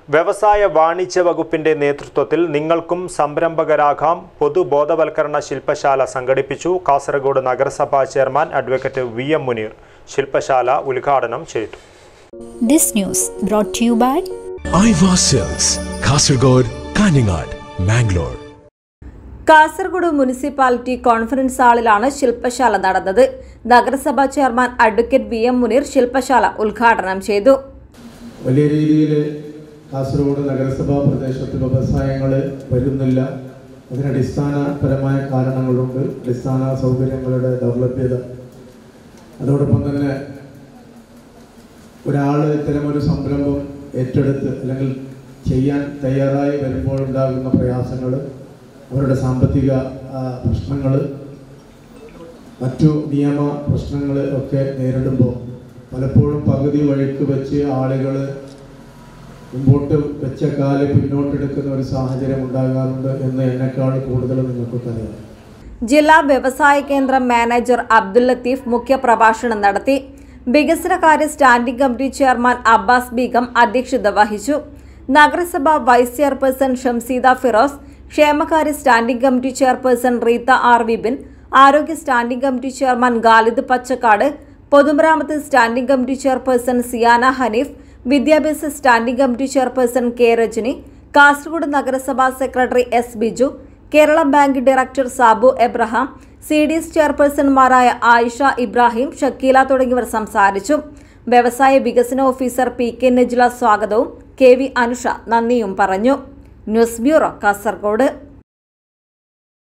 വ്യവസായ വാണിജ്യ വകുപ്പിന്റെ നേതൃത്വത്തിൽ നിങ്ങൾക്കും സംരംഭകരാകാം പൊതുബോധവൽക്കരണ ശില്പശാല സംഘടിപ്പിച്ചു കാസർഗോഡ് നഗരസഭാ chairman advocate V M Muneer ശില്പശാല ഉദ്ഘാടനം ചെയ്തു This news brought to you by Aiwa sales Kasaragod Kanhangad Mangalore Kasaragod municipality conference ഹാളിലാണ് ശില്പശാല നടന്നത് നഗരസഭാ chairman advocate V M Muneer ശില്പശാല ഉദ്ഘാടനം ചെയ്തു വലിയ രീതിയിൽ കാസർഗോഡ് നഗരസഭാ പ്രദേശത്ത് വ്യവസായങ്ങൾ വരുന്നില്ല അതിന് അടിസ്ഥാനപരമായ കാരണങ്ങളുണ്ട് അടിസ്ഥാന സൗകര്യങ്ങളുടെ ദൗർലഭ്യത അതോടൊപ്പം തന്നെ ഒരാൾ ഇത്തരമൊരു സംരംഭം ഏറ്റെടുത്ത് അല്ലെങ്കിൽ ചെയ്യാൻ തയ്യാറായി വരുമ്പോൾ ഉണ്ടാകുന്ന പ്രയാസങ്ങൾ അവരുടെ സാമ്പത്തിക പ്രശ്നങ്ങൾ മറ്റു നിയമ പ്രശ്നങ്ങൾ ഒക്കെ നേരിടുമ്പോൾ പലപ്പോഴും പകുതി വഴിക്ക് വെച്ച് ആളുകൾ മുമ്പോട്ട് വെച്ച കാല് പിന്നോട്ടെടുക്കുന്ന ഒരു സാഹചര്യം ഉണ്ടാകാറുണ്ട് എന്ന് എന്നെക്കാൾ കൂടുതൽ നിങ്ങൾക്കൊക്കെ അറിയാം ജില്ലാ വ്യവസായ കേന്ദ്രം മാനേജർ അബ്ദുൽ ലത്തീഫ് മുഖ്യപ്രഭാഷണം നടത്തി വികസനകാര്യ standing committee chairman Abbas Beegum അധ്യക്ഷത വഹിച്ചു നഗരസഭ വൈസ് ചെയർപേഴ്സൺ ഷംസീദ ഫിറോസ് ക്ഷേമകാര്യ standing committee chairperson Reetha R Vipin ആരോഗ്യ standing committee chairman Khalid Pachakkad പൊതുമരാമത്ത് standing committee chairperson Siyana Haneef വിദ്യാഭ്യാസ standing committee chairperson K Rajani Kasaragod നഗരസഭാ secretary S Biju Kerala bank director Sabu Abraham C D S ചെയർപേഴ്സൺമാരായ ആയിഷ ഇബ്രാഹിം ഷക്കീല തുടങ്ങിയവർ സംസാരിച്ചു വ്യവസായ വികസന ഓഫീസർ പി കെ നജ്ല സ്വാഗതവും കെ വി അനുഷ നന്ദിയും പറഞ്ഞു ന്യൂസ് ബ്യൂറോ കാസർഗോഡ്